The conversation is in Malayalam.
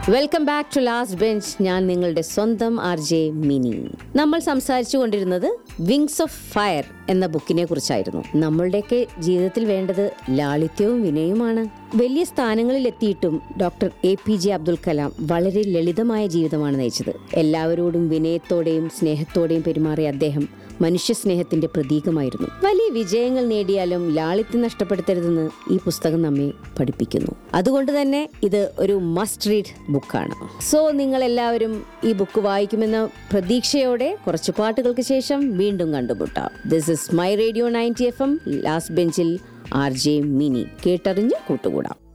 welcome back to last bench ഞാൻ നിങ്ങളുടെ സ്വന്തം ആർ ജെ മിനി നമ്മൾ സംസാരിച്ചു കൊണ്ടിരുന്നത് വിങ്സ് ഓഫ് ഫയർ എന്ന ബുക്കിനെ കുറിച്ചായിരുന്നു നമ്മളുടെയൊക്കെ ജീവിതത്തിൽ വേണ്ടത് ലാളിത്യവും വിനയവുമാണ് വലിയ സ്ഥാനങ്ങളിൽ എത്തിയിട്ടും doctor A P J Abdul Kalam വളരെ ലളിതമായ ജീവിതമാണ് നയിച്ചത് എല്ലാവരോടും വിനയത്തോടെയും സ്നേഹത്തോടെയും പെരുമാറിയ അദ്ദേഹം മനുഷ്യ സ്നേഹത്തിന്റെ പ്രതീകമായിരുന്നു വലിയ വിജയങ്ങൾ നേടിയാലും ലാളിത്യം നഷ്ടപ്പെടുത്തരുതെന്ന് ഈ പുസ്തകം നമ്മെ പഠിപ്പിക്കുന്നു അതുകൊണ്ട് തന്നെ ഇത് ഒരു മസ്റ്റ് റീഡ് ബുക്കാണ് സോ നിങ്ങൾ എല്ലാവരും ഈ ബുക്ക് വായിക്കുമെന്ന പ്രതീക്ഷയോടെ കുറച്ച് പാട്ടുകൾക്ക് ശേഷം വീണ്ടും കണ്ടുമുട്ടാം this is my radio ninety F M last ബെഞ്ചിൽ ആർ ജെ മിനി കേട്ടറിഞ്ഞ് കൂട്ടുകൂടാം